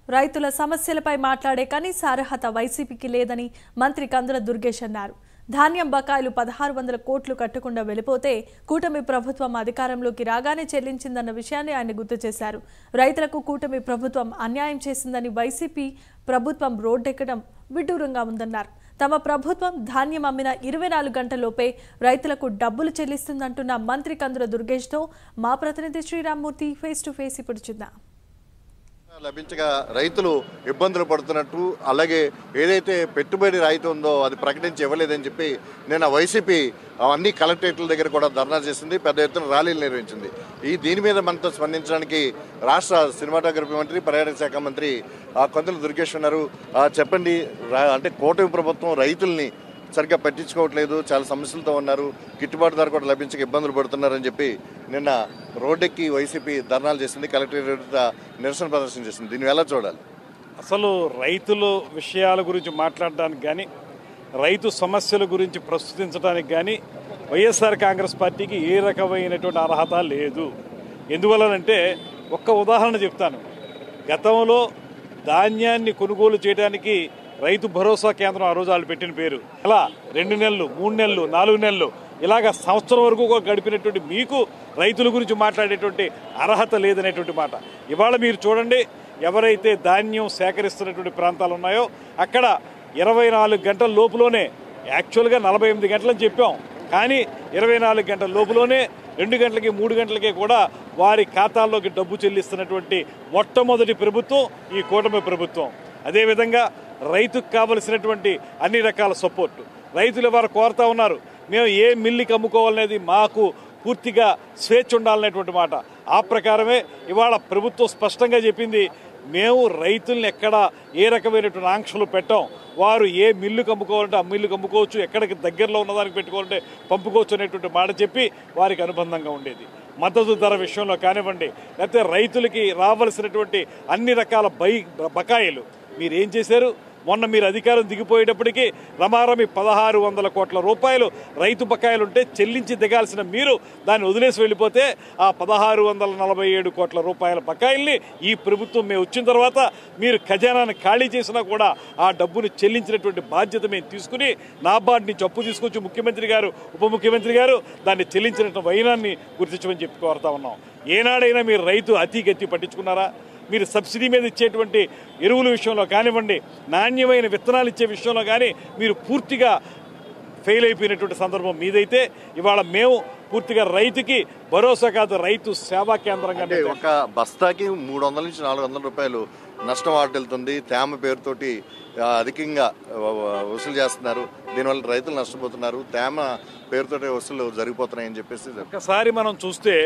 రైతుల సమస్యలపై మాట్లాడే కనీస అర్హత వైసీపీకి లేదని మంత్రి కందుల దుర్గేష్ అన్నారు ధాన్యం బకాయిలు పదహారు వందల కోట్లు కట్టకుండా వెళ్ళిపోతే కూటమి ప్రభుత్వం అధికారంలోకి రాగానే చెల్లించిందన్న విషయాన్ని ఆయన గుర్తు చేశారు రైతులకు కూటమి ప్రభుత్వం అన్యాయం చేసిందని వైసీపీ ప్రభుత్వం రోడ్డెక్కడం విడ్డూరంగా ఉందన్నారు తమ ప్రభుత్వం ధాన్యం అమ్మిన ఇరవై నాలుగు గంటల్లోపే రైతులకు డబ్బులు చెల్లిస్తుందంటున్న మంత్రి కందుల దుర్గేష్తో మా ప్రతినిధి శ్రీరామ్మూర్తి ఫేస్ టు ఫేస్ ఇప్పుడు చూద్దాం లభించగా రైతులు ఇబ్బందులు పడుతున్నట్టు అలాగే ఏదైతే పెట్టుబడి రాయితీ ఉందో అది ప్రకటించి ఇవ్వలేదని చెప్పి నిన్న వైసీపీ అన్ని కలెక్టరేట్ల దగ్గర కూడా ధర్నా చేసింది పెద్ద ఎత్తున ర్యాలీలు నిర్వహించింది ఈ దీని మీద మనతో స్పందించడానికి రాష్ట్ర సినిమాటోగ్రఫీ మంత్రి పర్యాటక శాఖ మంత్రి ఆ, కందుల దుర్గేష్ ఉన్నారు ఆ, చెప్పండి రా- అంటే కూటమి ప్రభుత్వం రైతుల్ని సరిగ్గా పట్టించుకోవట్లేదు చాలా సమస్యలతో ఉన్నారు గిట్టుబాటు ధర కూడా లభించక ఇబ్బందులు పడుతున్నారని చెప్పి నిన్న రోడ్డెక్కి వైసీపీ ధర్నాలు చేసింది కలెక్టరేట్ ఎదుట నిరసన ప్రదర్శన చేసింది దీన్ని ఎలా చూడాలి అసలు రైతుల విషయాల గురించి మాట్లాడడానికి కానీ రైతు సమస్యల గురించి ప్రస్తుతించడానికి కానీ వైఎస్ఆర్ కాంగ్రెస్ పార్టీకి ఏ రకమైనటువంటి అర్హత లేదు ఎందువలనంటే ఒక్క ఉదాహరణ చెప్తాను గతంలో ధాన్యాన్ని కొనుగోలు చేయడానికి రైతు భరోసా కేంద్రం ఆ రోజు వాళ్ళు పెట్టిన పేరు ఇలా రెండు నెలలు మూడు నెలలు నాలుగు నెలలు ఇలాగ సంవత్సరం వరకు కూడా గడిపినటువంటి మీకు రైతుల గురించి మాట్లాడేటువంటి అర్హత లేదనేటువంటి మాట ఇవాళ మీరు చూడండి ఎవరైతే ధాన్యం సేకరిస్తున్నటువంటి ప్రాంతాలు ఉన్నాయో అక్కడ ఇరవై నాలుగు గంటల లోపులోనే యాక్చువల్గా నలభై ఎనిమిది గంటలని చెప్పాం కానీ ఇరవై నాలుగు గంటల లోపులోనే రెండు గంటలకి మూడు గంటలకి కూడా వారి ఖాతాల్లోకి డబ్బు చెల్లిస్తున్నటువంటి మొట్టమొదటి ప్రభుత్వం ఈ కూటమి ప్రభుత్వం అదేవిధంగా రైతుకు కావలసినటువంటి అన్ని రకాల సపోర్టు రైతులు వారు కోరుతా ఉన్నారు మేము ఏ మిల్లికి అమ్ముకోవాలనేది మాకు పూర్తిగా స్వేచ్ఛ ఉండాలనేటువంటి మాట ఆ ప్రకారమే ఇవాళ ప్రభుత్వం స్పష్టంగా చెప్పింది మేము రైతుల్ని ఎక్కడ ఏ రకమైనటువంటి ఆంక్షలు పెట్టాం వారు ఏ మిల్లుకు అమ్ముకోవాలంటే ఆ మిల్లుకు అమ్ముకోవచ్చు ఎక్కడికి దగ్గరలో ఉన్నదానికి పెట్టుకోవాలంటే పంపుకోవచ్చు అనేటువంటి మాట చెప్పి వారికి అనుబంధంగా ఉండేది మద్దతు ధర విషయంలో కానివ్వండి లేకపోతే రైతులకి రావాల్సినటువంటి అన్ని రకాల బై బకాయిలు మీరు ఏం చేశారు మొన్న మీరు అధికారం దిగిపోయేటప్పటికీ రమారమి పదహారు వందల కోట్ల రూపాయలు రైతు బకాయిలు ఉంటే చెల్లించి దిగాల్సిన మీరు దాన్ని వదిలేసి వెళ్ళిపోతే ఆ పదహారు వందల నలభై ఏడు కోట్ల రూపాయల బకాయిల్ని ఈ ప్రభుత్వం మేము వచ్చిన తర్వాత మీరు ఖజానాన్ని ఖాళీ చేసినా కూడా ఆ డబ్బును చెల్లించినటువంటి బాధ్యత మేము తీసుకుని నాబార్డ్ నుంచి అప్పు తీసుకొచ్చి ముఖ్యమంత్రి గారు ఉప ముఖ్యమంత్రి గారు దాన్ని చెల్లించినటువంటి వైనాన్ని గుర్తించమని చెప్పి కోరుతా ఉన్నాం ఏనాడైనా మీరు రైతు అతి గతి పట్టించుకున్నారా మీరు సబ్సిడీ మీద ఇచ్చేటువంటి ఎరువుల విషయంలో కానివ్వండి నాణ్యమైన విత్తనాలు ఇచ్చే విషయంలో కానీ మీరు పూర్తిగా ఫెయిల్ అయిపోయినటువంటి సందర్భం మీదైతే ఇవాళ మేము పూర్తిగా రైతుకి భరోసా కాదు రైతు సేవా కేంద్రంగా అంటే ఒక బస్తాకి మూడు వందల నుంచి నాలుగు వందల రూపాయలు నష్టం వాటిల్తుంది తేమ పేరుతోటి ఆ, అధికంగా ఆ, వసూలు చేస్తున్నారు దీనివల్ల రైతులు నష్టపోతున్నారు తేమ పేరుతోటి వసూలు జరిగిపోతున్నాయని చెప్పేసి ఒకసారి మనం చూస్తే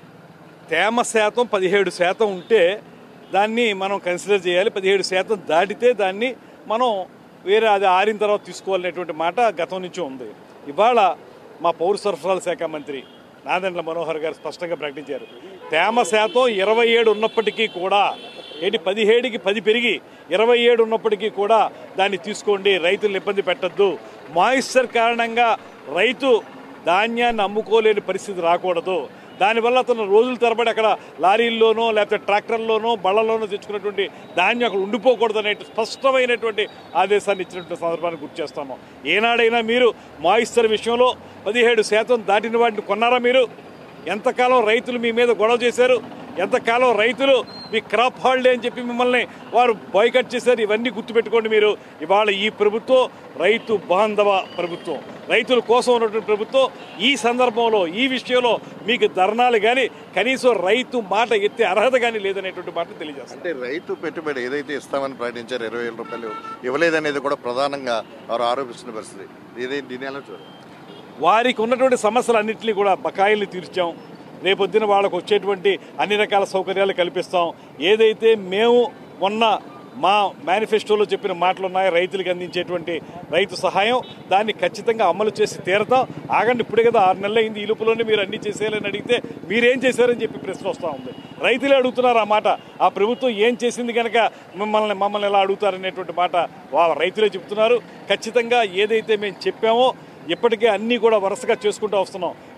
తేమ శాతం పదిహేడు శాతం ఉంటే దాన్ని మనం కన్సిడర్ చేయాలి పదిహేడు శాతం దాటితే దాన్ని మనం వేరే అది ఆరిన తర్వాత తీసుకోవాలనేటువంటి మాట గతం నుంచి ఉంది ఇవాళ మా పౌర సరఫరాల శాఖ మంత్రి నాదెండ్ల మనోహర్ గారు స్పష్టంగా ప్రకటించారు తేమ శాతం ఇరవై ఏడు ఉన్నప్పటికీ కూడా ఏంటి పదిహేడుకి పది పెరిగి ఇరవై ఏడు ఉన్నప్పటికీ కూడా దాన్ని తీసుకోండి రైతులను ఇబ్బంది పెట్టద్దు మాయిశ్చర్ కారణంగా రైతు ధాన్యాన్ని అమ్ముకోలేని పరిస్థితి రాకూడదు దానివల్ల అతను రోజుల తరబడి అక్కడ లారీల్లోనో లేకపోతే ట్రాక్టర్లోనో బళ్ళలోనో తెచ్చుకున్నటువంటి ధాన్యం అక్కడ ఉండిపోకూడదు అనే స్పష్టమైనటువంటి ఆదేశాన్ని ఇచ్చినటువంటి సందర్భాన్ని గుర్తు చేస్తాము ఏనాడైనా మీరు మాయిశ్చర్ విషయంలో పదిహేడు శాతం దాటిన వాటిని కొన్నారా మీరు ఎంతకాలం రైతులు మీ మీద గొడవ చేశారు ఎంతకాలం రైతులు మీ క్రాప్ హాలిడే అని చెప్పి మిమ్మల్ని వారు బాయ్కట్ చేశారు ఇవన్నీ గుర్తుపెట్టుకోండి మీరు ఇవాళ ఈ ప్రభుత్వం రైతు బాంధవ ప్రభుత్వం రైతుల కోసం ఉన్నటువంటి ప్రభుత్వం ఈ సందర్భంలో ఈ విషయంలో మీకు ధర్నాలు కానీ కనీసం రైతు మాట ఎత్తే అర్హత కానీ లేదనేటువంటి మాట తెలియజేస్తారు అంటే రైతు పెట్టుబడి ఏదైతే ఇస్తామని ప్రకటించారు ఇరవై వేల రూపాయలు ఇవ్వలేదనేది కూడా ప్రధానంగా వారు ఆరోపిస్తున్న పరిస్థితి ఇదే దీని ఎలా చూడాలి వారికి ఉన్నటువంటి సమస్యలన్నింటినీ కూడా బకాయిల్ని తీర్చాం రేపొద్దున వాళ్ళకు వచ్చేటువంటి అన్ని రకాల సౌకర్యాలు కల్పిస్తాం ఏదైతే మేము మొన్న మా మేనిఫెస్టోలో చెప్పిన మాటలు ఉన్నాయో రైతులకు అందించేటువంటి రైతు సహాయం దాన్ని ఖచ్చితంగా అమలు చేసి తీరతాం ఆగండి ఇప్పుడే కదా ఆరు నెలలు అయింది ఈ లోపులోనే మీరు అన్ని చేసేయాలని అడిగితే మీరేం చేశారని చెప్పి ప్రశ్న వస్తూ ఉంది రైతులే అడుగుతున్నారు ఆ మాట ఆ ప్రభుత్వం ఏం చేసింది కనుక మిమ్మల్ని మమ్మల్ని ఎలా అడుగుతారనేటువంటి మాట వా రైతులే చెప్తున్నారు ఖచ్చితంగా ఏదైతే మేము చెప్పామో ఇప్పటికే అన్నీ కూడా వరుసగా చేసుకుంటూ వస్తున్నాం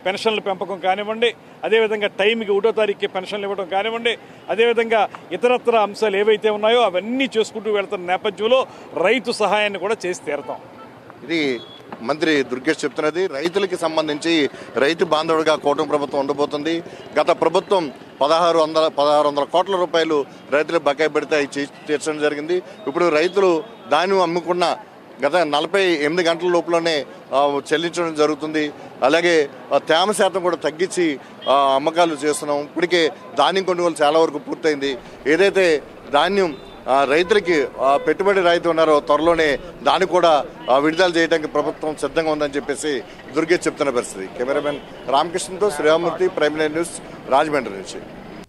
పెన్షన్ల పెంపకం కానివ్వండి అదేవిధంగా టైంకి ఒకటో తారీఖుకి పెన్షన్లు ఇవ్వడం కానివ్వండి అదేవిధంగా ఇతరత్ర అంశాలు ఏవైతే ఉన్నాయో అవన్నీ చేసుకుంటూ వెళ్తున్న నేపథ్యంలో రైతు సహాయాన్ని కూడా చేసి తీరతాం ఇది మంత్రి దుర్గేష్ చెప్తున్నది రైతులకి సంబంధించి రైతు బాంధవుడిగా కూటమి ప్రభుత్వం ఉండబోతుంది గత ప్రభుత్వం పదహారు వందల పదహారు వందల కోట్ల రూపాయలు రైతులు బకాయి పెడితే అవి చే- తీర్చడం జరిగింది ఇప్పుడు రైతులు ధాన్యం అమ్ముకున్న గత నలభై ఎనిమిది గంటల లోపలనే ఆ, చెల్లించడం జరుగుతుంది అలాగే ఆ, తేమ శాతం కూడా తగ్గించి ఆ, అమ్మకాలు చేస్తున్నాం ఇప్పటికే ధాన్యం కొనుగోలు చాలా వరకు పూర్తయింది ఏదైతే ధాన్యం ఆ, రైతులకి ఆ, పెట్టుబడి రైతు ఉన్నారో త్వరలోనే దాన్ని కూడా ఆ, విడుదల చేయడానికి ప్రభుత్వం సిద్ధంగా ఉందని చెప్పేసి దుర్గేష్ చెప్తున్న పరిస్థితి కెమెరామెన్ రామకృష్ణతో శ్రీరామూర్తి ప్రైమ్ న్యూస్ రాజమండ్రి నుంచి